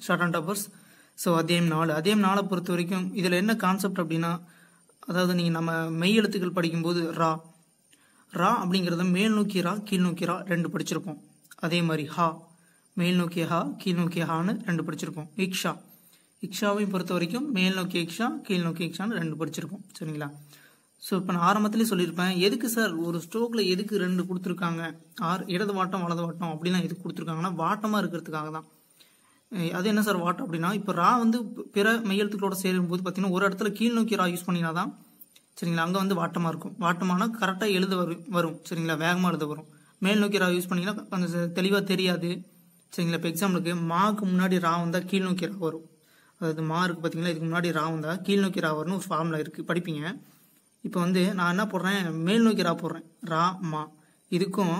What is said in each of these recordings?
short and toppers so அத்தியாயம் நாலு அத்தியாயம் நாளை பொறுத்த வரைக்கும் இதில் என்ன கான்செப்ட் அப்படின்னா அதாவது நீங்கள் நம்ம மெய் எழுத்துக்கள் படிக்கும்போது ரா ரா அப்படிங்கிறத மேல் நோக்கி ரா கீழ் நோக்கி ரா ரெண்டு படிச்சிருப்போம் அதே மாதிரி ஹா மேல் நோக்கிய ஹா கீழ் நோக்கிய ஹான்னு ரெண்டு படிச்சிருப்போம் இக்ஷா இக்ஷாவையும் பொறுத்த வரைக்கும் மேல் நோக்கி இக்ஷா கீழ் நோக்கி இக்ஷான்னு ரெண்டு படிச்சிருப்போம் சரிங்களா ஸோ இப்போ நான் ஆரம்பத்திலே சொல்லியிருப்பேன் எதுக்கு சார் ஒரு ஸ்ட்ரோக்கில் எதுக்கு ரெண்டு கொடுத்துருக்காங்க ஆர் இடது வாட்டம் வலது வாட்டம் அப்படிலாம் எதுக்கு கொடுத்துருக்காங்கன்னா வாட்டமாக இருக்கிறதுக்காக தான் அஹ் அது என்ன சார் வாட்டம் அப்படின்னா இப்போ ரா வந்து பிற மெய்யெழுத்துக்களோட சேரும்போது பார்த்தீங்கன்னா ஒரு இடத்துல கீழ் நோக்கி ரா யூஸ் பண்ணினா தான் சரிங்களா அங்கே வந்து வாட்டமாக இருக்கும் வாட்டமானா கரெக்டாக எழுத வரும் வரும் சரிங்களா வேகமாக எழுத வரும் மேல் நோக்கி ரா யூஸ் பண்ணிங்கன்னா கொஞ்சம் தெளிவாக தெரியாது சரிங்களா இப்போ எக்ஸாம்பிளுக்கு மாக்கு முன்னாடி ரா வந்தால் கீழ் நோக்கி ரா வரும் அதாவது மா இருக்கு பார்த்தீங்களா இதுக்கு முன்னாடி ரா வந்தால் கீழ் நோக்கி ரா வரும்னு ஒரு ஃபார்முலா இருக்குது படிப்பீங்க இப்போ வந்து நான் என்ன போடுறேன் மேல் நோக்கி ரா போடுறேன் ரா மா இதுக்கும்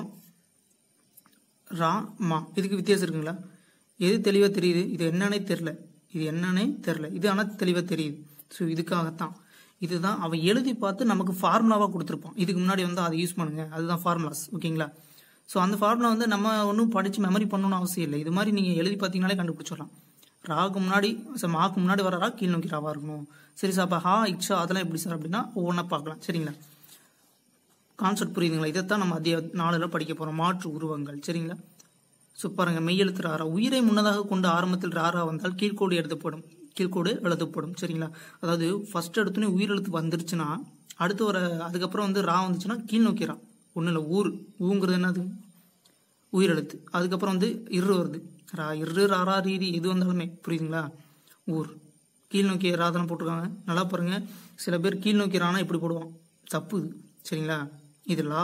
ரா மா இதுக்கு வித்தியாசம் இருக்குங்களா எது தெளிவாக தெரியுது இது என்னன்னே தெரில இது என்னன்னே தெரில இது ஆனால் தெளிவாக தெரியுது ஸோ இதுக்காகத்தான் இதுதான் அவன் எழுதி பார்த்து நமக்கு ஃபார்முலாவாக கொடுத்துருப்பான் இதுக்கு முன்னாடி வந்து அதை யூஸ் பண்ணுங்க அதுதான் ஃபார்முலாஸ் ஓகேங்களா ஸோ அந்த ஃபார்முலா வந்து நம்ம ஒன்றும் படித்து மெமரி பண்ணணும்னு அவசியம் இல்லை இது மாதிரி நீங்கள் எழுதி பார்த்தீங்கனாலே கண்டுபிடிச்சிடலாம் ராக்கு முன்னாடி சார் மாக்கு முன்னாடி வர ரா கீழ் நோக்கி ராவா இருக்கணும் சரி சார் அப்போ ஹா இக்ஷா அதெல்லாம் எப்படி சார் அப்படின்னா ஒவ்வொன்றா பார்க்கலாம் சரிங்களா கான்செப்ட் புரியுதுங்களா இதைத்தான் நம்ம அதிக நாளில் படிக்க போகிறோம் மாற்று உருவங்கள் சரிங்களா ஸோ பாருங்க மெய்யெழுத்து ராரா உயிரை முன்னதாக கொண்டு ஆரம்பத்தில் ராரா வந்தால் கீழ்கோடு எழுதப்படும் கீழ்கோடு எழுதப்படும் சரிங்களா அதாவது ஃபர்ஸ்ட் எடுத்தோன்னே உயிரெழுத்து வந்துருச்சுன்னா அடுத்து வர அதுக்கப்புறம் வந்து ரா வந்துச்சுன்னா கீழ் நோக்கி ரா ஒன்றும் இல்லை ஊர் ஊங்கிறது என்னது உயிரெழுத்து அதுக்கப்புறம் வந்து இரு வருது ரா இரு ராரா ரீரி எது வந்தாலுமே புரியுதுங்களா ஊர் கீழ் நோக்கி ராதனை போட்டிருக்காங்க நல்லா பாருங்க சில பேர் கீழ் நோக்கி ரானா இப்படி போடுவான் தப்பு இது சரிங்களா இது லா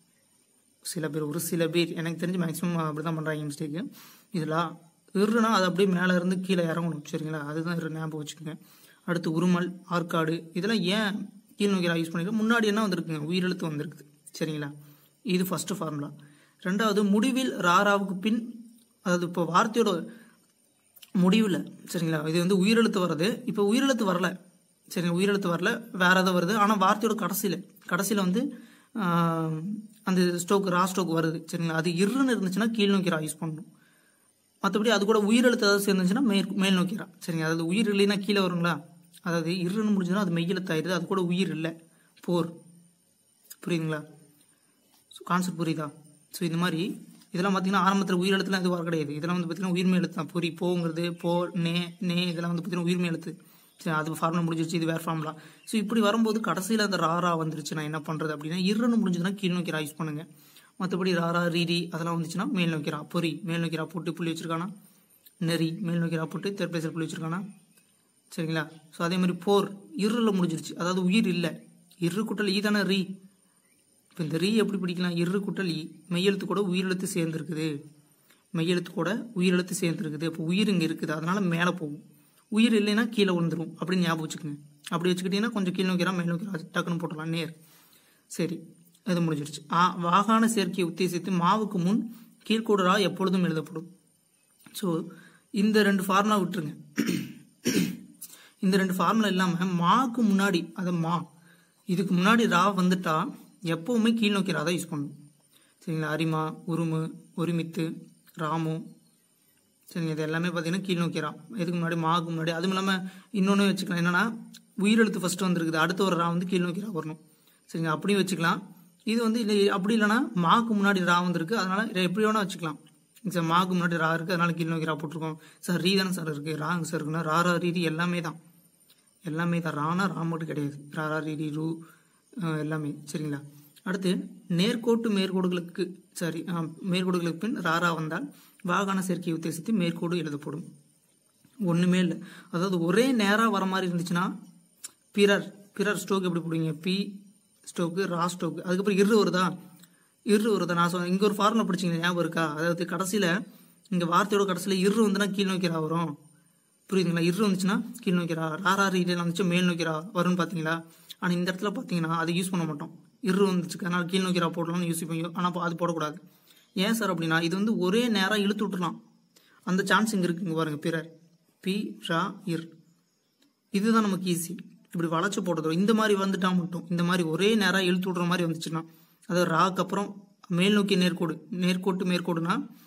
சில பேர் ஒரு சில பேர் எனக்கு தெரிஞ்சு மேக்ஸிமம் அப்படி தான் பண்ணுறாங்க மிஸ்டேக்கு இதெல்லாம் இருனா அது அப்படியே மேலே இருந்து கீழே இறங்கணும் சரிங்களா அதுதான் இரு ஞாபகம் வச்சுக்கோங்க அடுத்து உருமல் ஆற்காடு இதெல்லாம் ஏன் கீழ் நோக்கி யூஸ் பண்ணிருக்கோம் முன்னாடி என்ன வந்திருக்குங்க உயிரெழுத்து வந்திருக்குது சரிங்களா இது ஃபர்ஸ்ட் ஃபார்முலா ரெண்டாவது முடிவில் ராராவுக்கு பின் அதாவது இப்போ வார்த்தையோட முடிவில் சரிங்களா இது வந்து உயிரெழுத்து வருது இப்போ உயிரெழுத்து வரல சரிங்க உயிரெழுத்து வரல வேற ஏதோ வருது ஆனால் வார்த்தையோட கடைசியில் கடைசியில் வந்து ஆஹ், அந்த ஸ்டோக் ரா ஸ்டோக் வருது சரிங்களா அது இருன்னு இருந்துச்சுன்னா கீழ் நோக்கி ரா யூஸ் பண்ணணும் மற்றபடி அது கூட உயிரெழுத்து ஏதாவது சேர்ந்துச்சுன்னா மேல் மேல் நோக்கி ரா சரிங்க அதாவது உயிர் இல்லைன்னா கீழே வருங்களா அதாவது இருன்னு முடிஞ்சதுன்னா அது மெய்யெழுத்து ஆயிடுது அது கூட உயிர் இல்லை போர் புரியுதுங்களா கான்செப்ட் புரியுதா ஸோ இந்த மாதிரி இதெல்லாம் பார்த்தீங்கன்னா ஆரம்பத்தில் உயிரெழுத்துலாம் எதுவும் வர கிடையாது இதெல்லாம் வந்து பார்த்தீங்கன்னா உயிர்மை எழுத்து தான் புரி போங்கிறது போ நே நே இதெல்லாம் வந்து பார்த்தீங்கன்னா உயிர்மை எழுத்து சரி அது ஃபார்முலா முடிஞ்சிருச்சு இது வேறு ஃபார்முலா ஸோ இப்படி வரும்போது கடைசியில் அந்த ராரா வந்துருச்சு நான் என்ன பண்ணுறது அப்படின்னா இருன்னு முடிஞ்சதுன்னா கீழ் நோக்கி ரா யூஸ் பண்ணுங்க மற்றபடி ராரா ரீரி அதெல்லாம் வந்துச்சுன்னா மேல் நோக்கி ரா பொறி மேல் நோக்கி ரா போட்டு புள்ளி வச்சிருக்கானா நெறி மேல் நோக்கி ரா போட்டு தெற்பேசல் புள்ளி வச்சிருக்கானா சரிங்களா ஸோ அதே மாதிரி போர் இருல முடிஞ்சிருச்சு அதாவது உயிர் இல்லை இரு குட்டல் ஈ தானே ரீ இப்போ இந்த ரீ எப்படி பிடிக்கலாம் இரு குட்டல் ஈ மெய்யெழுத்து கூட உயிரெழுத்து சேர்ந்துருக்குது மெய்யெழுத்து கூட உயிரெழுத்து சேர்ந்துருக்குது அப்போ உயிர் இங்கே இருக்குது அதனால மேலே போகும் உயிர் இல்லைன்னா கீழே விழுந்துரும் அப்படின்னு ஞாபகம் வச்சுக்கோங்க அப்படி வச்சுக்கிட்டீங்கன்னா கொஞ்சம் கீழ் நோக்கிறா மேல் நோக்கிறா டக்குன்னு போட்டுடலாம் நேர் சரி அது முடிஞ்சிருச்சு ஆ வாகான சேர்க்கையை உத்தேசித்து மாவுக்கு முன் கீழ்கூடரா எப்பொழுதும் எழுதப்படும் ஸோ இந்த ரெண்டு ஃபார்முலா விட்டுருங்க இந்த ரெண்டு ஃபார்முலா இல்லாமல் மாக்கு முன்னாடி அதை மா இதுக்கு முன்னாடி ரா வந்துட்டா எப்பவுமே கீழ் நோக்கி ரா தான் யூஸ் பண்ணணும் சரிங்களா அரிமா உருமு ஒருமித்து ராமு சரிங்க இது எல்லாமே பார்த்தீங்கன்னா கீழ் நோக்கி ரா இதுக்கு முன்னாடி மாக்கு முன்னாடி அதுவும் இல்லாமல் இன்னொன்று வச்சுக்கலாம் என்னன்னா உயிரெழுத்து ஃபர்ஸ்ட் வந்திருக்குது அடுத்த ஒரு ரா வந்து கீழ் நோக்கி ரா வரணும் சரிங்க அப்படியும் வச்சுக்கலாம் இது வந்து இல்லை அப்படி இல்லைன்னா மாக்கு முன்னாடி ரா வந்திருக்கு அதனால இதை எப்படி வேணா வச்சுக்கலாம் சார் மாக்கு முன்னாடி ரா இருக்கு அதனால கீழ் நோக்கி ரா போட்டிருக்கோம் சார் ரீ தானே சார் இருக்கு ராங்க சார் இருக்குன்னா ரா ரா ரீ ரீ எல்லாமே தான் எல்லாமே தான் ரானா ரா மட்டும் கிடையாது ரா ரா ரீ ரீ ரூ அஹ் எல்லாமே சரிங்களா அடுத்து நேர்கோட்டு மேற்கோடுகளுக்கு சாரி அஹ், மேற்கோடுகளுக்கு பின் ராரா வந்தால் வாகன சேர்க்கையை உத்தேசித்து மேற்கோடு எழுதப்படும் ஒண்ணுமே இல்லை அதாவது ஒரே நேரா வர மாதிரி இருந்துச்சுன்னா பிறர் பிறர் ஸ்டோக் எப்படி போடுவீங்க பி ஸ்டோக்கு ரா ஸ்டோக்கு அதுக்கப்புறம் இரு வருதா இரு வருதா நான் சொன்ன இங்க ஒரு ஃபார்முலா படிச்சீங்க ஞாபகம் இருக்கா அதாவது கடைசியில இங்க வார்த்தையோட கடைசியில இரு வந்துன்னா கீழ் நோக்கி ரா வரும் புரியுதுங்களா இரு வந்துச்சுன்னா கீழ் நோக்கி ரா ராரா ரீடியில் வந்துச்சு மேல் நோக்கி ரா வரும்னு பாத்தீங்களா ஆனா இந்த இடத்துல பாத்தீங்கன்னா அதை யூஸ் பண்ண மாட்டோம் இரு வந்துச்சு அதனால கீழ் நோக்கி ரா போடலாம்னு யோசிப்பீங்க ஆனா அப்ப அது போடக்கூடாது ஏன் சார் அப்படின்னா இது வந்து ஒரே நேரா இழுத்து விட்டுறலாம் அந்த சான்ஸ் இங்க இருக்கு இங்க பாருங்க பிறர் பி ரா இர் இதுதான் நமக்கு ஈஸி இப்படி வளைச்சு போடுறதோ இந்த மாதிரி வந்துட்டா மட்டும் இந்த மாதிரி ஒரே நேரம் இழுத்து விடுற மாதிரி வந்துச்சுன்னா அதாவது ராக்கு அப்புறம் மேல் நோக்கி நேர்கோடு நேர்கோட்டு மேற்கோடுனா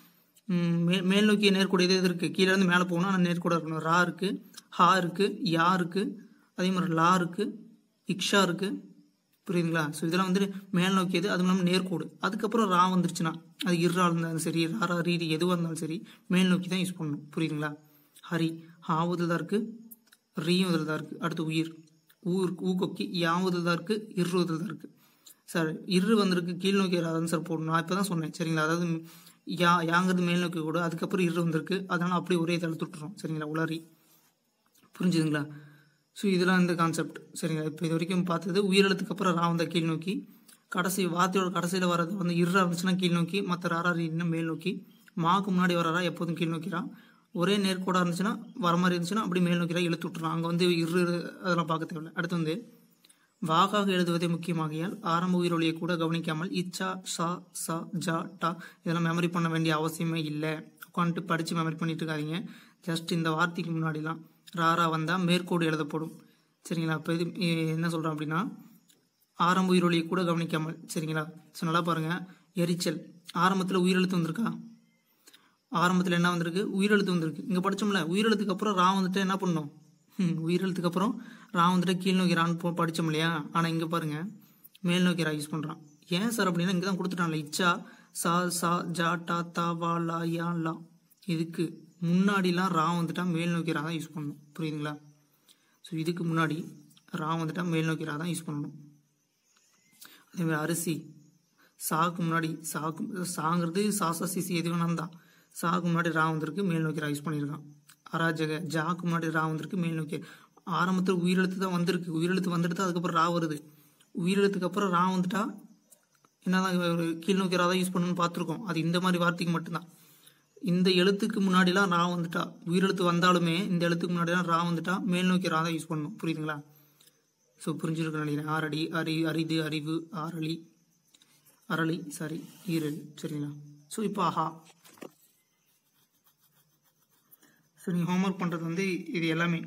ம், மே மேல் நோக்கிய நேர்கோடு இது இது இருக்குது கீழே இருந்து மேலே போகணும் ஆனால் நேர்கோடாக இருக்கணும் ரா இருக்குது ஹா இருக்குது யா இருக்குது அதே மாதிரி லா இருக்குது இக்ஷா இருக்குது புரியுதுங்களா ஸோ இதெல்லாம் வந்து மேல் நோக்கியது அதுவும் இல்லாமல் நேர்கோடு அதுக்கப்புறம் ரா வந்துருச்சுன்னா அது இர்ரா இருந்தாலும் சரி ராரா ரீ எதுவாக இருந்தாலும் சரி மேல் நோக்கி தான் யூஸ் பண்ணணும் புரியுதுங்களா ஹரி ஹாவுதில் தான் இருக்குது ரீயும் இதில் தான் இருக்குது அடுத்து உயிர் ஊர் ஊ கொக்கி யாவுதில் தான் இருக்குது இரு இதில் தான் இருக்குது சார் இரு வந்திருக்கு கீழ் நோக்கி அதான் சார் போடணும் நான் இப்போ தான் சொன்னேன் சரிங்களா அதாவது யா யாங்கிறது மேல் நோக்கி கூட அதுக்கப்புறம் இரு வந்திருக்கு அதனால் அப்படியே ஒரே தலை துட்டுறோம் சரிங்களா உளறி புரிஞ்சுதுங்களா ஸோ இதெல்லாம் இந்த கான்செப்ட் சரிங்களா இப்போ இது வரைக்கும் பார்த்தது உயிரெழுத்துக்கு அப்புறம் ரா வந்த கீழ் நோக்கி கடைசி வார்த்தையோட கடைசியில் வர்றது வந்து இருரா இருந்துச்சுன்னா கீழ் நோக்கி மற்ற ராரா ரீனா மேல் நோக்கி மாக்கு முன்னாடி வரறா எப்போதும் கீழ் நோக்கிறா ஒரே நேர்கோடாக இருந்துச்சுன்னா வர மாதிரி இருந்துச்சுன்னா அப்படி மேல் நோக்கிறா இழுத்து விட்டுறோம் அங்கே வந்து இரு அதெல்லாம் பார்க்க தேவையில்லை அடுத்து வந்து வாகாக எழுதுவதே முக்கியமாகியால் ஆரம்ப உயிரொலியை கூட கவனிக்காமல் இச்சா ஷா சா ஜா டா இதெல்லாம் மெமரி பண்ண வேண்டிய அவசியமே இல்லை உட்காந்துட்டு படித்து மெமரி பண்ணிட்டு இருக்காதீங்க ஜஸ்ட் இந்த வார்த்தைக்கு முன்னாடிலாம் ராரா வந்தால் மேற்கோடு எழுதப்படும் சரிங்களா இப்போ இது இ- என்ன சொல்கிறோம் அப்படின்னா ஆரம்ப உயிரொலியை கூட கவனிக்காமல் சரிங்களா ஸோ நல்லா பாருங்கள் எரிச்சல் ஆரம்பத்தில் உயிரெழுத்து வந்திருக்கா ஆரம்பத்தில் என்ன வந்திருக்கு உயிரெழுத்து வந்திருக்கு இங்கே படிச்சோம்ல உயிரெழுத்துக்கு அப்புறம் ரா வந்துட்டு என்ன பண்ணோம் ம், உயிரெழுத்துக்கு அப்புறம் ரா வந்துட்டு கீழ் நோக்கி ரான்னு போ படித்தோம் இல்லையா ஆனால் இங்கே பாருங்க மேல் நோக்கி ரா யூஸ் பண்ணுறான் ஏன் சார் அப்படின்னா இங்கே தான் கொடுத்துட்டான்ல இச்சா சா சா ஜா டா தா வா லா யா லா இதுக்கு முன்னாடிலாம் ரா வந்துட்டா மேல் நோக்கி ரா தான் யூஸ் பண்ணணும் புரியுதுங்களா ஸோ இதுக்கு முன்னாடி ரா வந்துட்டா மேல் நோக்கி ரா தான் யூஸ் பண்ணணும் அதே மாதிரி அரிசி சாக்கு முன்னாடி சாக்கு சாங்கிறது சாசா சிசி எது வேணாலும் தான் சாக்கு முன்னாடி ரா வந்திருக்கு மேல் நோக்கி ரா யூஸ் பண்ணியிருக்கான் அராஜக ஜாக்கு முன்னாடி ரா வந்திருக்கு மேல் நோக்கி ஆரம்பத்தில் உயிரெழுத்து தான் வந்திருக்கு உயிரெழுத்து வந்துட்டு தான் அதுக்கப்புறம் ரா வருது உயிரெழுத்துக்கு அப்புறம் ரா வந்துட்டா என்னதான் ஒரு கீழ் நோக்கி ரா தான் யூஸ் பண்ணணும்னு பார்த்துருக்கோம் அது இந்த மாதிரி வார்த்தைக்கு மட்டும்தான் இந்த எழுத்துக்கு முன்னாடிலாம் ரா வந்துட்டா உயிரெழுத்து வந்தாலுமே இந்த எழுத்துக்கு முன்னாடிலாம் ரா வந்துட்டா மேல் நோக்கி ரா தான் யூஸ் பண்ணணும் புரியுதுங்களா ஸோ புரிஞ்சிருக்க நினைக்கிறேன் ஆறடி அறி அரிது அறிவு ஆறளி அரளி சாரி ஈரல் சரிங்களா ஸோ இப்போ ஆஹா ஸோ நீங்கள் ஹோம்ஒர்க் பண்ணுறது வந்து இது எல்லாமே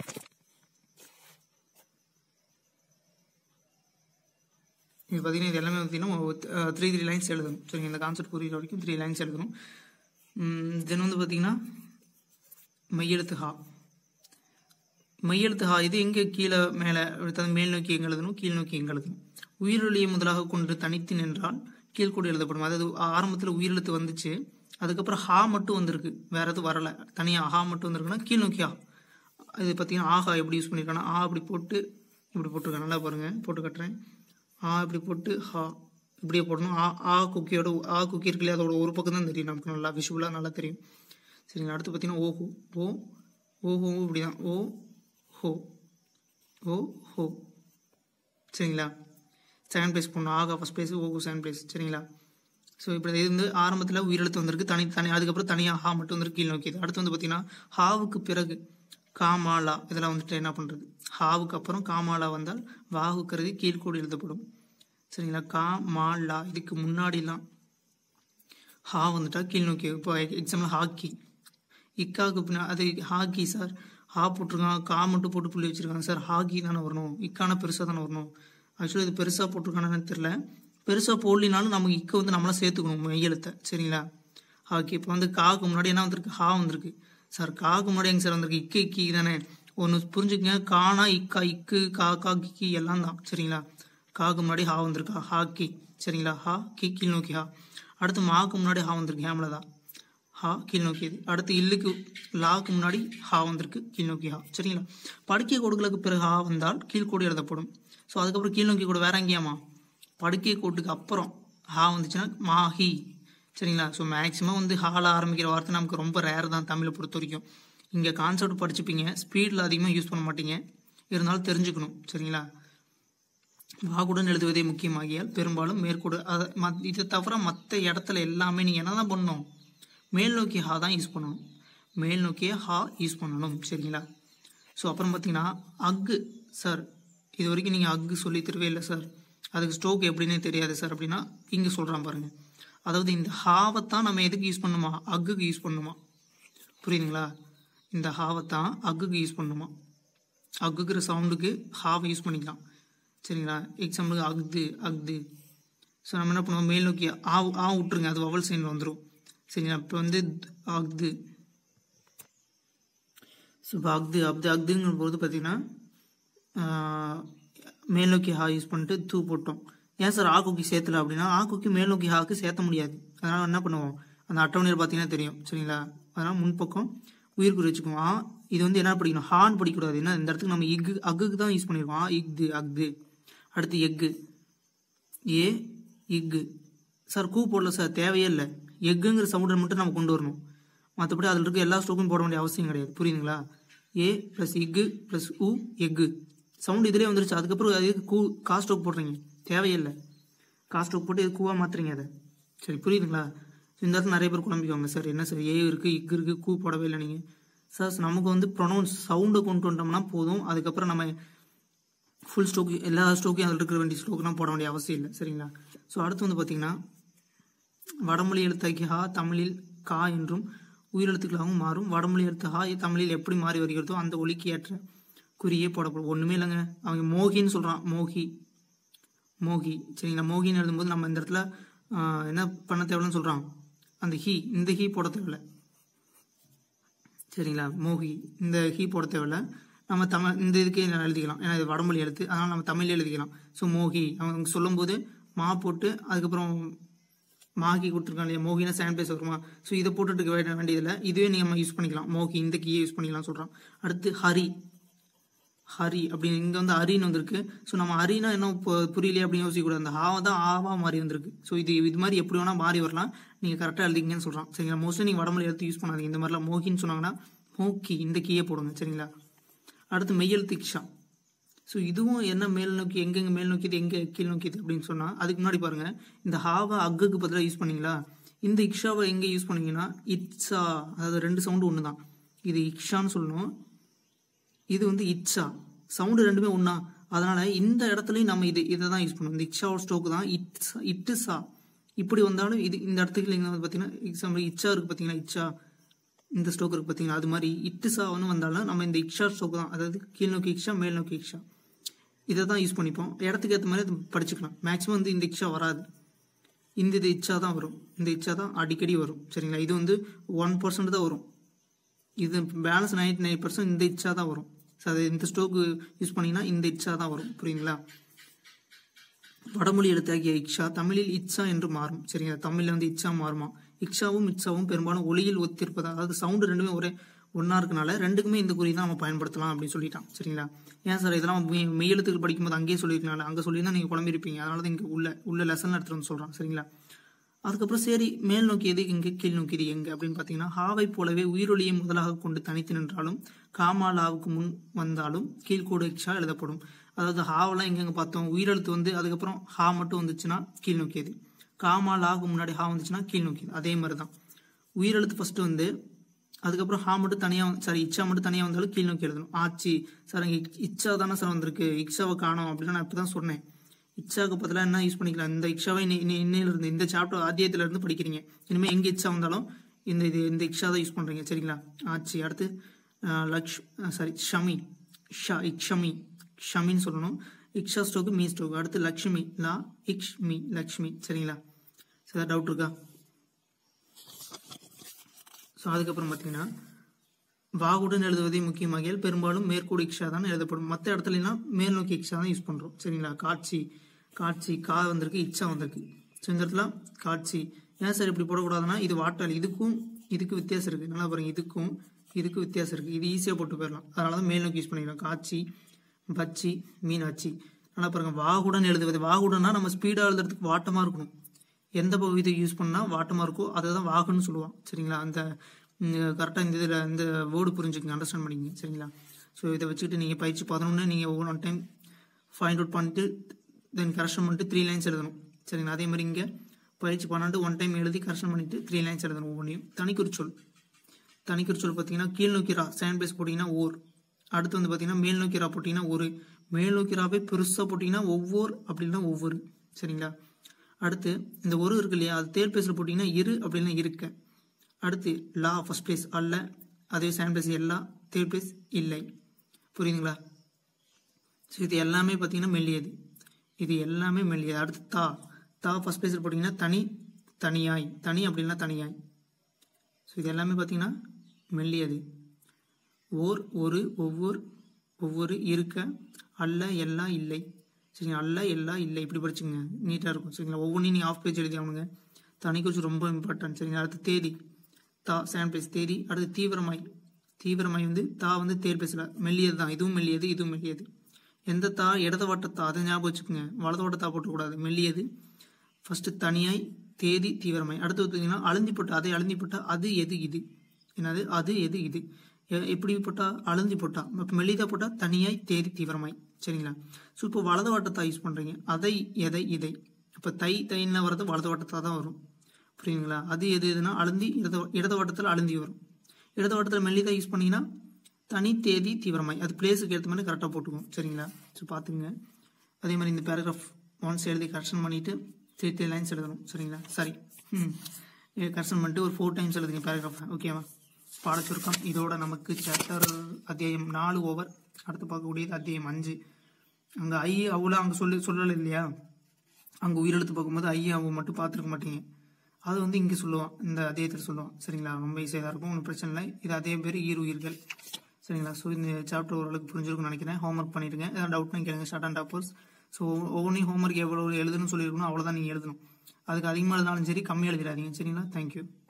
இது பார்த்தீங்கன்னா இது எல்லாமே பார்த்தீங்கன்னா த்ரீ த்ரீ லைன்ஸ் எழுதணும் சரிங்க இந்த கான்செப்ட் புரியுற வரைக்கும் த்ரீ லைன்ஸ் எழுதணும் தென் வந்து பார்த்தீங்கன்னா மையெழுத்து ஹா மையெழுத்து ஹா இது எங்கே கீழே மேலே அடுத்தது மேல் நோக்கி எங்கே எழுதணும் கீழ் நோக்கி எங்கே எழுதணும் உயிரொலியை முதலாக கொண்டு தனித்து நின்றால் கீழ்கூடி எழுதப்படும் அதாவது ஆரம்பத்தில் உயிரெழுத்து வந்துச்சு அதுக்கப்புறம் ஹா மட்டும் வந்திருக்கு வேற எதுவும் வரல தனியாக ஹா மட்டும் வந்திருக்குன்னா கீழ் நோக்கி ஹா இது பார்த்தீங்கன்னா ஆஹா எப்படி யூஸ் பண்ணியிருக்காங்கன்னா ஆ அப்படி போட்டு இப்படி போட்டிருக்கேன் நல்லா பாருங்க போட்டு கட்டுறேன் ஆ இப்படி போட்டு ஹா இப்படியே போடணும் ஆ ஆ குக்கியோட ஆ குக்கி இருக்கு இல்லையா அதோட ஒரு பக்கம் தான் தெரியும் நமக்கு நல்லா விஷுவலாக நல்லா தெரியும் சரிங்களா அடுத்து பார்த்தீங்கன்னா ஓஹோ ஓ ஓஹோ இப்படி தான் ஓ ஹோ ஓ ஹோ சரிங்களா செகண்ட் பிளேஸ் போடணும் ஆகா ஃபஸ்ட் பிளேஸ் ஓஹோ செகண்ட் பிளேஸ் சரிங்களா ஸோ இப்படி இது வந்து ஆரம்பத்தில் உயிரெழுத்து வந்திருக்கு தனி தனி அதுக்கப்புறம் தனியாக ஹா மட்டும் வந்து கீழ் நோக்கியது அடுத்து வந்து பார்த்தீங்கன்னா ஹாவுக்கு பிறகு காமாலா இதெல்லாம் வந்துட்டு என்ன பண்ணுறது ஹாவுக்கு அப்புறம் காமாலா வந்தால் வாகு கருதி கீழ்கோடு எழுதப்படும் சரிங்களா கா மா லா இதுக்கு முன்னாடிலாம் ஹா வந்துட்டா கீழ் நோக்கி இப்போ எக்ஸாம்பிள் ஹாக்கி இக்காவுக்கு பின்னா அது ஹாக்கி சார் ஹா போட்டிருக்காங்க கா மட்டும் போட்டு புள்ளி வச்சிருக்காங்க சார் ஹாக்கி தானே வரணும் இக்கான பெருசாக தானே வரணும் ஆக்சுவலி இது பெருசாக போட்டிருக்கானு தெரில பெருசாக போடலினாலும் நமக்கு இக்க வந்து நம்மளாம் சேர்த்துக்கணும் மெய்யெழுத்தை சரிங்களா ஹாக்கி இப்போ வந்து காக்கு முன்னாடி என்ன வந்திருக்கு ஹா வந்திருக்கு சார் காக்கு முன்னாடி எங்க சார் வந்திருக்கு இக்கு இக்கி தானே ஒன்று புரிஞ்சுக்கங்க கானா இக்கா இக்கு கா கா கிக்கி எல்லாம் தான் சரிங்களா காக்கு முன்னாடி ஹா வந்திருக்கா ஹாக்கி சரிங்களா ஹா கி கீழ் நோக்கி ஹா அடுத்து மாக்கு முன்னாடி ஹா வந்திருக்கு ஹேமல தான் ஹா கீழ் நோக்கியது அடுத்து இல்லுக்கு லாக்கு முன்னாடி ஹா வந்திருக்கு கீழ் நோக்கி ஹா சரிங்களா படுக்கை கோடுகளுக்கு பிறகு ஹா வந்தால் கீழ்கோடு எழுதப்படும் ஸோ அதுக்கப்புறம் கீழ் நோக்கி கூட வேற எங்கேயாமா படுக்கை கோட்டுக்கு அப்புறம் ஹா வந்துச்சுன்னா மாஹி சரிங்களா ஸோ மேக்ஸிமம் வந்து ஹால ஆரம்பிக்கிற வார்த்தை நமக்கு ரொம்ப ரேர் தான் தமிழை பொறுத்த வரைக்கும் இங்கே கான்செப்ட் படிச்சுப்பீங்க ஸ்பீடில் அதிகமாக யூஸ் பண்ண மாட்டீங்க இருந்தாலும் தெரிஞ்சுக்கணும் சரிங்களா வாகுடன் எழுதுவதே முக்கியமாகியால் பெரும்பாலும் மேற்கூடு அதை மத் இதை தவிர மற்ற இடத்துல எல்லாமே நீங்கள் என்ன தான் பண்ணணும் மேல் நோக்கி ஹா தான் யூஸ் பண்ணணும் மேல் நோக்கிய ஹா யூஸ் பண்ணணும் சரிங்களா ஸோ அப்புறம் பார்த்தீங்கன்னா அக்கு சார் இது வரைக்கும் நீங்கள் அக்கு சொல்லி தரவே இல்லை சார் அதுக்கு ஸ்டோக் எப்படின்னே தெரியாது சார் அப்படின்னா இங்கே சொல்கிறான் பாருங்க அதாவது இந்த ஹாவைத்தான் நம்ம எதுக்கு யூஸ் பண்ணுமா அக்குக்கு யூஸ் பண்ணுமா புரியுதுங்களா இந்த ஹாவைத்தான் அக்குக்கு யூஸ் பண்ணுமா அக்குங்கிற சவுண்டுக்கு ஹாவை யூஸ் பண்ணிக்கலாம் சரிங்களா எக்ஸாம்பிளுக்கு அக்து அக்து ஸோ நம்ம என்ன பண்ணுவோம் மேல் நோக்கி ஆ ஆ விட்டுருங்க அது வவல் சைன் வந்துடும் சரிங்களா இப்போ வந்து அக்து ஸோ இப்போ அக்து அப்து அக்துங்கிற போது பார்த்தீங்கன்னா ஆஹ், மேல் நோக்கி ஹா யூஸ் பண்ணிட்டு தூ போட்டோம் ஏன் சார் ஆ குக்கி சேர்த்தல அப்படின்னா ஆ குக்கி மேல் நோக்கி ஹாக்கு சேர்த்த முடியாது அதனால் என்ன பண்ணுவோம் அந்த அட்டவணையில் பார்த்தீங்கன்னா தெரியும் சரிங்களா அதனால் முன்பக்கம் உயிர் குறி வச்சுக்குவோம் ஆ இது வந்து என்ன படிக்கணும் ஹான்னு படிக்கக்கூடாது ஏன்னா இந்த இடத்துக்கு நம்ம இக்கு அக்குக்கு தான் யூஸ் பண்ணியிருக்கோம் ஆ இக்து அக்து அடுத்து எக்கு ஏ இக்கு சார் கூ போடல சார் தேவையே இல்லை எக்குங்கிற சவுண்டை மட்டும் நம்ம கொண்டு வரணும் மற்றபடி அதில் இருக்க எல்லா ஸ்டோக்கும் போட வேண்டிய அவசியம் கிடையாது புரியுதுங்களா ஏ ப்ளஸ் இக்கு ப்ளஸ் உ எக்கு சவுண்ட் இதிலே வந்துருச்சு அதுக்கப்புறம் அது எதுக்கு கூ கா ஸ்டோக் போடுறீங்க தேவையில்லை கா ஸ்டோக் போட்டு இது கூவாக மாற்றுறீங்க அதை சரி புரியுதுங்களா இந்த இடத்துல நிறைய பேர் குழம்பிக்குவாங்க சார் என்ன சார் ஏ இருக்குது இக்கு இருக்குது கூ போடவே இல்லை நீங்கள் சார் நமக்கு வந்து ப்ரொனவுன்ஸ் சவுண்டை கொண்டு வந்துட்டோம்னா போதும் அதுக்கப்புறம் நம்ம ஃபுல் ஸ்டோக் எல்லா ஸ்டோக்கையும் அதில் இருக்கிற வேண்டிய ஸ்டோக்லாம் போட வேண்டிய அவசியம் இல்லை சரிங்களா ஸோ அடுத்து வந்து பார்த்தீங்கன்னா வடமொழி எழுத்தாக்கி ஹா தமிழில் கா என்றும் உயிரெழுத்துக்களாகவும் மாறும் வடமொழி எழுத்து ஹா தமிழில் எப்படி மாறி வருகிறதோ அந்த ஒலிக்கு ஏற்ற குறியே போடப்படும் ஒன்றுமே இல்லைங்க அவங்க மோகின்னு சொல்கிறான் மோகி மோகி சரிங்களா மோகின்னு எழுதும்போது நம்ம இந்த இடத்துல ஆஹ், என்ன பண்ண தேவைன்னு சொல்கிறான் அந்த ஹீ இந்த ஹீ போட தேவையில்ல சரிங்களா மோகி இந்த ஹீ போட தேவையில்ல நம்ம தமிழ் இந்த இதுக்கே நான் எழுதிக்கலாம் ஏன்னா இது வடமொழி எழுத்து அதனால் நம்ம தமிழ்ல எழுதிக்கலாம் ஸோ மோகி அவங்க சொல்லும்போது மா போட்டு அதுக்கப்புறம் மாகி கொடுத்துருக்காங்க இல்லையா மோகினா சாண்ட் பேஸ் வருமா ஸோ இதை போட்டுட்டு இருக்க வேண்டிய வேண்டியதில்லை இதுவே நீங்கள் யூஸ் பண்ணிக்கலாம் மோகி இந்த கீயை யூஸ் பண்ணிக்கலாம் சொல்கிறான் அடுத்து ஹரி ஹரி அப்படின்னு இங்கே வந்து ஹரின்னு வந்திருக்கு ஸோ நம்ம ஹரினா என்ன பு- புரியலையே அப்படின்னு யோசிக்கக்கூடாது அந்த ஹாவை தான் ஆவா மாறி வந்திருக்கு ஸோ இது இது மாதிரி எப்படி வேணால் மாறி வரலாம் நீங்கள் கரெக்டாக எழுதிங்கன்னு சொல்கிறான் சரிங்களா மோஸ்ட்லி நீங்கள் வடமொழி எழுத்து யூஸ் பண்ணாதீங்க இந்த மாதிரிலாம் மோகின்னு சொன்னாங்கன்னா மோக்கி இந்த கீயை போடுங்க சரிங்களா அடுத்து மெய்யெழுத்து இக்ஷா ஸோ இதுவும் என்ன மேல் நோக்கி எங்கெங்க மேல் நோக்கியது எங்கே கீழ் நோக்கியது அப்படின்னு சொன்னால் அதுக்கு முன்னாடி பாருங்க இந்த ஹாவா அக்குக்கு பதிலாக யூஸ் பண்ணீங்களா இந்த இக்ஷாவை எங்கே யூஸ் பண்ணீங்கன்னா இட்ஸா அதாவது ரெண்டு சவுண்டு ஒன்று தான் இது இக்ஷான்னு சொல்லணும் இது வந்து இட்ஸா சவுண்டு ரெண்டுமே ஒன்றா அதனால இந்த இடத்துலையும் நம்ம இது இதை தான் யூஸ் பண்ணுவோம் இந்த இக்ஷாவோட ஸ்டோக்கு தான் இட்ஸ் இட்டுசா இப்படி வந்தாலும் இது இந்த இடத்துக்கு நீங்கள் வந்து பார்த்தீங்கன்னா எக்ஸாம்பிள் இச்சா இருக்கு பார்த்தீங்கன்னா இச்சா இந்த ஸ்டோக் இருக்கு பார்த்தீங்களா அது மாதிரி இட்டுசா ஒன்று வந்தாலும் நம்ம இந்த இக்ஷா ஸ்டோக் தான் அதாவது கீழ் நோக்கி இக்ஷா மேல் நோக்கி இக்ஷா இதை தான் யூஸ் பண்ணிப்போம் இடத்துக்கு ஏற்ற மாதிரி அது படிச்சுக்கலாம் மேக்ஸிமம் வந்து இந்த இக்ஷா வராது இந்த இது இச்சா தான் வரும் இந்த இச்சா தான் அடிக்கடி வரும் சரிங்களா இது வந்து ஒன் பர்சன்ட் தான் வரும் இது பேலன்ஸ் நைன்டி நைன் பர்சன்ட் இந்த இச்சா தான் வரும் ஸோ அது இந்த ஸ்டோக்கு யூஸ் பண்ணீங்கன்னா இந்த இச்சா தான் வரும் புரியுங்களா வடமொழி எழுத்தாகிய இக்ஷா தமிழில் இச்சா என்று மாறும் சரிங்களா தமிழில் வந்து இச்சா மாறுமா இக்ஷாவும் இச்சாவும் பெரும்பாலும் ஒளியில் ஒத்திருப்பதா அதாவது சவுண்டு ரெண்டுமே ஒரே ஒன்றா இருக்கனால ரெண்டுக்குமே இந்த குறி தான் நம்ம பயன்படுத்தலாம் அப்படின்னு சொல்லிட்டான் சரிங்களா ஏன் சார் இதெல்லாம் மெய் மெய்யெழுத்துக்கள் படிக்கும்போது அங்கேயே சொல்லியிருக்கனால அங்கே சொல்லியிருந்தா நீங்கள் குழம்பிருப்பீங்க அதனால தான் இங்கே உள்ள உள்ள லெசன் எடுத்துகிட்டு வந்து சொல்கிறான் சரிங்களா அதுக்கப்புறம் சரி மேல் நோக்கியது எங்கே கீழ் நோக்கியது எங்கே அப்படின்னு பார்த்தீங்கன்னா ஹாவை போலவே உயிரொலியை முதலாக கொண்டு தனித்து நின்றாலும் காமா லாவுக்கு முன் வந்தாலும் கீழ்கூடு இக்ஷா எழுதப்படும் அதாவது ஹாவெல்லாம் எங்கெங்க பார்த்தோம் உயிரெழுத்து வந்து அதுக்கப்புறம் ஹா மட்டும் வந்துச்சுன்னா கீழ் நோக்கியது காமா லாவுக்கு முன்னாடி ஹா வந்துச்சுன்னா கீழ் நோக்கியது அதே மாதிரி தான் உயிரெழுத்து ஃபர்ஸ்ட் வந்து அதுக்கப்புறம் ஹா மட்டும் தனியாக சாரி இச்சா மட்டும் தனியாக வந்தாலும் கீழ் நோக்கி எழுதணும் ஆச்சி சார் இங்கே இச்சா தானே சார் வந்திருக்கு இக்ஷாவை காணோம் அப்படின்னு நான் இப்போ தான் சொன்னேன் இச்சாவுக்கு பதிலாக என்ன யூஸ் பண்ணிக்கலாம் இந்த இக்ஷாவை இன்னி- இன்னி- இன்னையில இருந்து இந்த சாப்டர் ஆத்தியத்துல இருந்து படிக்கிறீங்க இனிமேல் எங்கே இச்சா வந்தாலும் இந்த இது இந்த இக்ஷா தான் யூஸ் பண்ணுறீங்க சரிங்களா ஆச்சி அடுத்து அஹ், லக்ஷ் சாரி ஷமி ஷா இக்ஷமி ஷமின்னு சொல்லணும் இக்ஷா ஸ்டோக்கு மீ ஸ்டோக்கு அடுத்து லக்ஷ்மி லா இக்ஷ்மி லக்ஷ்மி சரிங்களா சார் ஏதாவது டவுட் இருக்கா ஸோ அதுக்கப்புறம் பார்த்தீங்கன்னா வாகுடன் எழுதுவதை முக்கியமாகியால் பெரும்பாலும் மேற்கூடு இக்ஷா தான் எழுதப்படும் மற்ற இடத்துலலாம் மேல் நோக்கி இக்ஷா தான் யூஸ் பண்ணுறோம் சரிங்களா காட்சி காட்சி கா வந்திருக்கு இச்சா வந்திருக்கு ஸோ இந்த இடத்துல காட்சி ஏன் சார் இப்படி போடக்கூடாதுன்னா இது வாட்டாளி இதுக்கும் இதுக்கு வித்தியாசம் இருக்குது நல்லா பாருங்க இதுக்கும் இதுக்கு வித்தியாசம் இருக்குது இது ஈஸியாக போட்டு போயிடலாம் அதனால தான் மேல் நோக்கி யூஸ் பண்ணிக்கலாம் காட்சி பச்சி மீனாட்சி நல்லா பாருங்க வாகுடன் எழுதுவது வாகுடன்னா நம்ம ஸ்பீடாக எழுதுறதுக்கு வாட்டமாக இருக்கணும் எந்த இது யூஸ் பண்ணால் வாட்டமாக இருக்கோ அதை தான் வாகுன்னு சொல்லுவான் சரிங்களா அந்த கரெக்டாக இந்த இதில் இந்த வேர்டு புரிஞ்சுக்கங்க அண்டர்ஸ்டாண்ட் பண்ணிக்கங்க சரிங்களா ஸோ இதை வச்சுக்கிட்டு நீங்கள் பயிற்சி பதினொன்று நீங்கள் ஒவ்வொரு ஒன் டைம் ஃபைண்ட் அவுட் பண்ணிட்டு தென் கரெக்ஷன் பண்ணிட்டு த்ரீ லைன்ஸ் எழுதணும் சரிங்களா அதே மாதிரி இங்கே பயிற்சி பன்னெண்டு ஒன் டைம் எழுதி கரெக்ஷன் பண்ணிட்டு த்ரீ லைன்ஸ் எழுதணும் ஒவ்வொன்றையும் தனிக்குறிச்சொல் தனிக்குறிச்சொல் பார்த்தீங்கன்னா கீழ் நோக்கி ரா சேண்ட் பேஸ் போட்டிங்கன்னா ஓர் அடுத்து வந்து பார்த்தீங்கன்னா மேல் நோக்கி ரா போட்டிங்கன்னா ஒரு மேல் நோக்கி ராவே பெருசாக போட்டிங்கன்னா ஒவ்வொரு அப்படின்னா ஒவ்வொரு சரிங்களா அடுத்து இந்த ஒரு இருக்கு இல்லையா அது தேர்ட் பிளேஸில் போட்டிங்கன்னா இரு அப்படின்னா இருக்க அடுத்து லா ஃபர்ஸ்ட் பிளேஸ் அல்ல அதே சேண்ட் பிளேஸ் எல்லா தேர்ட் பிளேஸ் இல்லை புரியுதுங்களா ஸோ இது எல்லாமே பார்த்தீங்கன்னா மெல்லியது இது எல்லாமே மெல்லியது அடுத்து தா தா ஃபர்ஸ்ட் பிளேஸில் போட்டிங்கன்னா தனி தனியாய் தனி அப்படின்னா தனியாய் ஸோ இது எல்லாமே பார்த்தீங்கன்னா மெல்லியது ஓர் ஒரு ஒவ்வொரு ஒவ்வொரு இருக்க அல்ல எல்லாம் இல்லை சரிங்களா அல்ல எல்லாம் இல்லை இப்படி படிச்சுங்க நீட்டாக இருக்கும் சரிங்களா ஒவ்வொன்றையும் நீங்கள் ஆஃப் பேஜ் எழுதி ஆகணுங்க தனிக்கு வச்சு ரொம்ப இம்பார்ட்டன்ட் சரிங்களா அடுத்து தேதி தா செகண்ட் பேஜ் தேதி அடுத்து தீவிரமாய் தீவிரமாய் வந்து தா வந்து தேர் பேசல மெல்லியது தான் இதுவும் மெல்லியது இதுவும் மெல்லியது எந்த தா இடது வட்ட தா அதை ஞாபகம் வச்சுக்கோங்க வலது வட்ட தா போட்டக்கூடாது மெல்லியது ஃபர்ஸ்ட் தனியாய் தேதி தீவிரமாய் அடுத்து பார்த்தீங்கன்னா அழுந்தி போட்டா அதை அழுந்தி போட்டா அது எது இது என்னது அது எது இது எ- எப்படி போட்டா அழுந்தி போட்டா இப்போ மெல்லிதா போட்டா தனியாய் தேதி தீவிரமாய் சரிங்களா ஸோ இப்போ வலது வட்டத்தா யூஸ் பண்றீங்க அதை எதை இதை இப்போ தை தைன்னா வர்றது வலது வட்டத்தா தான் வரும் புரியுங்களா அது எது எதுனா அழுந்தி இடது இடது வட்டத்தில் அழுந்தி வரும் இடது வட்டத்தில் மெல்லிதா யூஸ் பண்ணீங்கன்னா தனி தேதி தீவிரமாய் அது பிளேஸுக்கு ஏற்ற மாதிரி கரெக்டாக போட்டுக்கும் சரிங்களா ஸோ பார்த்துங்க அதே மாதிரி இந்த பேராகிராஃப் ஒன்ஸ் எழுதி கரெக்ஷன் பண்ணிட்டு த்ரீ த்ரீ லைன்ஸ் எழுதணும் சரிங்களா சரி ம் கரெக்ஷன் பண்ணிட்டு ஒரு ஃபோர் டைம்ஸ் எழுதுங்க பேராகிராஃப் ஓகேவா பாடச்சுருக்கம் இதோட நமக்கு சாப்டர் அத்தியாயம் நாலு ஓவர் அடுத்து பார்க்கக்கூடியது அத்தியாயம் அஞ்சு அங்கே ஐ அவ்வளோ அங்கே சொல்லி சொல்லலை இல்லையா அங்கே உயிரெழுத்து பார்க்கும்போது ஐ அவு மட்டும் பார்த்துருக்க மாட்டீங்க அது வந்து இங்கே சொல்லுவான் இந்த அத்தியாயத்தில் சொல்லுவான் சரிங்களா ரொம்ப ஈஸியாக தான் இருக்கும் ஒன்றும் பிரச்சனை இல்லை இது அதே பேர் ஈர் உயிர்கள் சரிங்களா ஸோ இந்த சாப்டர் ஓரளவுக்கு புரிஞ்சிருக்கும்னு நினைக்கிறேன் ஹோம்ஒர்க் பண்ணிடுங்க ஏதாவது டவுட்னா கேளுங்க ஷார்ட் அண்ட் டாப்பர்ஸ் ஸோ ஒவ்வொன்றையும் ஹோம்ஒர்க் எவ்வளோ எழுதணும்னு சொல்லியிருக்கணும் அவ்வளோதான் நீங்கள் எழுதணும் அதுக்கு அதிகமாக எழுதினாலும் சரி கம்மியாக எழுதிடாதீங்க சரிங்களா தேங்க்யூ